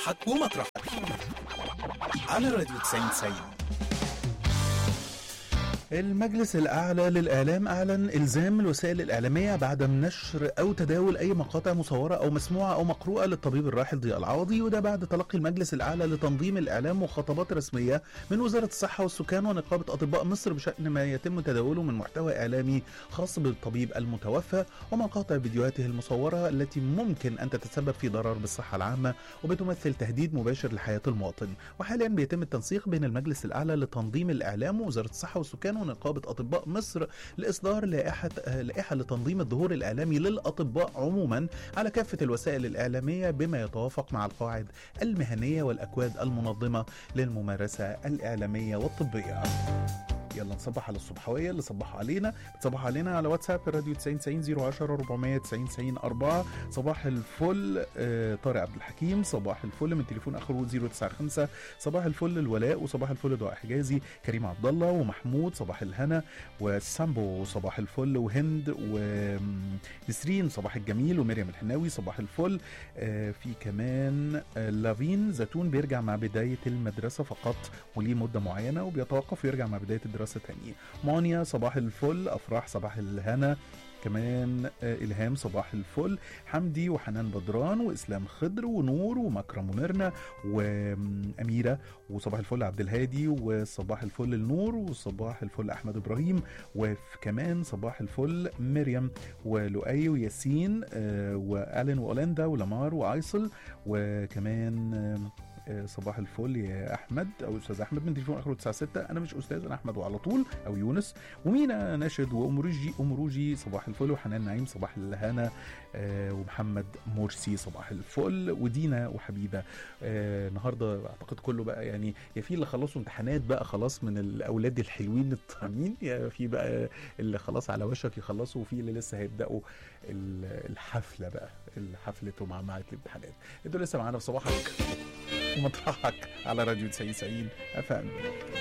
صباحك ومطرحك على راديو 90 90 المجلس الأعلى للإعلام أعلن إلزام الوسائل الإعلامية بعدم نشر أو تداول أي مقاطع مصورة أو مسموعة أو مقروءة للطبيب الراحل ضياء العوضي وده بعد تلقي المجلس الأعلى لتنظيم الإعلام مخاطبات رسمية من وزارة الصحة والسكان ونقابة أطباء مصر بشأن ما يتم تداوله من محتوى إعلامي خاص بالطبيب المتوفى ومقاطع فيديوهاته المصورة التي ممكن أن تتسبب في ضرر بالصحة العامة وبتمثل تهديد مباشر لحياة المواطن وحاليا بيتم التنسيق بين المجلس الأعلى لتنظيم الإعلام ووزارة الصحة والسكان ونقابة أطباء مصر لإصدار لائحة آه، لائحة لتنظيم الظهور الإعلامي للأطباء عموما على كافة الوسائل الإعلامية بما يتوافق مع القواعد المهنية والأكواد المنظمة للممارسة الإعلامية والطبية يلا نصبح على الصبحويه اللي صبحوا علينا بتصبحوا علينا على واتساب الراديو 90 90 010 490 90 4 صباح الفل آه، طارق عبد الحكيم صباح الفل من تليفون اخره 095 صباح الفل الولاء وصباح الفل دعاء حجازي كريم عبد الله ومحمود صباح الهنا وسامبو صباح الفل وهند ونسرين صباح الجميل ومريم الحناوي صباح الفل آه، في كمان آه، لافين زيتون بيرجع مع بدايه المدرسه فقط وليه مده معينه وبيتوقف ويرجع مع بدايه الدراسه تانية مانيا صباح الفل افراح صباح الهنا كمان آه، إلهام صباح الفل حمدي وحنان بدران وإسلام خضر ونور ومكرم وميرنا وأميرة وصباح الفل عبد الهادي وصباح الفل النور وصباح الفل أحمد إبراهيم وكمان صباح الفل مريم ولؤي وياسين آه، وألين وأولندا ولمار وعيصل وكمان آه، آه، صباح الفل يا احمد او استاذ احمد من تليفون اخره 96 انا مش استاذ انا احمد وعلى طول او يونس ومينا ناشد وامروجي امروجي صباح الفل وحنان نعيم صباح الهنا آه، ومحمد مرسي صباح الفل ودينا وحبيبه آه، النهارده اعتقد كله بقى يعني يا في اللي خلصوا امتحانات بقى خلاص من الاولاد الحلوين الطعمين يا في بقى اللي خلاص على وشك يخلصوا وفي اللي لسه هيبداوا ال- الحفله بقى الحفله ومعمعه الامتحانات انتوا لسه معانا في صباحك ومطرحك على راديو 90 90 اف ام